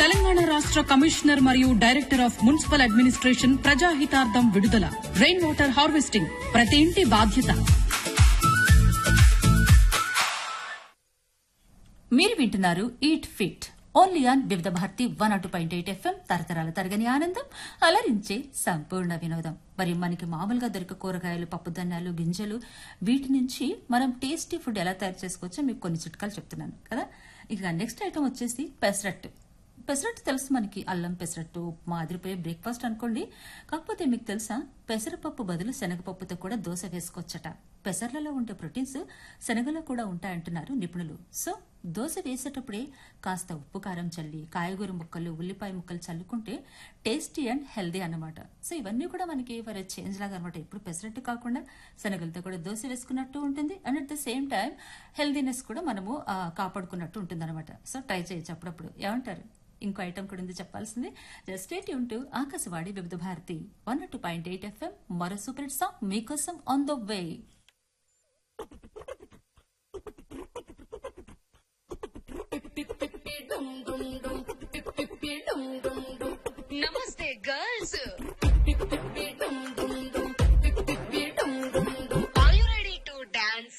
తెలంగాణ రాష్ట్ర కమిషనర్ మరియు director of municipal administration ప్రజాహితార్థం విడుదల రెయిన్ వాటర్ హార్వెస్టింగ్ ప్రతి ఇంటి బాధ్యత మీరు వింటున్నారు ఈట్ ఫిట్ ఓన్లీ ఆన్ వివిధ భారతి వన్ అటు పాయింట్ ఎయిట్ ఎఫ్ఎం తరతరాల తరగని ఆనందం అలరించే సంపూర్ణ వినోదం మరి మనకి మామూలుగా దొరికే కూరగాయలు పప్పుధాన్యాలు గింజలు వీటి నుంచి మనం టేస్టీ ఫుడ్ ఎలా తయారు చేసుకోవచ్చో మీకు కొన్ని చిట్కాలు చెప్తున్నాను కదా ఇక నెక్స్ట్ ఐటమ్ వచ్చేసి పెసరట్టు పెసరట్టు తెలుసు మనకి అల్లం పెసరట్టు ఉప్మా అదిరిపోయే బ్రేక్ఫాస్ట్ అనుకోండి కాకపోతే మీకు తెలుసా పెసరపప్పు బదులు శనగపప్పుతో కూడా దోశ వేసుకోవచ్చట పెసర్లలో ఉండే ప్రోటీన్స్ శనగలో కూడా ఉంటాయంటున్నారు నిపుణులు సో దోశ వేసేటప్పుడే కాస్త ఉప్పు కారం చల్లి కాయగూర ముక్కలు ఉల్లిపాయ ముక్కలు చల్లుకుంటే టేస్టీ అండ్ హెల్దీ అన్నమాట సో ఇవన్నీ కూడా మనకి ఫర్ చేంజ్ లాగా అనమాట ఇప్పుడు పెసరట్టు కాకుండా శనగలతో కూడా దోశ వేసుకున్నట్టు ఉంటుంది and at the same time healthiness కూడా మనము ఆ, కాపాడుకున్నట్టు ఉంటుంది అనమాట సో ట్రై చేయొచ్చు అప్పుడప్పుడు ఏమంటారు ఇంకో ఐటమ్ కూడా ఉంది చెప్పాల్సింది స్టేట్ ఉంటూ Akashvani Vividh Bharati one two point eight FM మరో సూపర్ హిట్ సాంగ్ మీకోసం on the way Namaste, girls.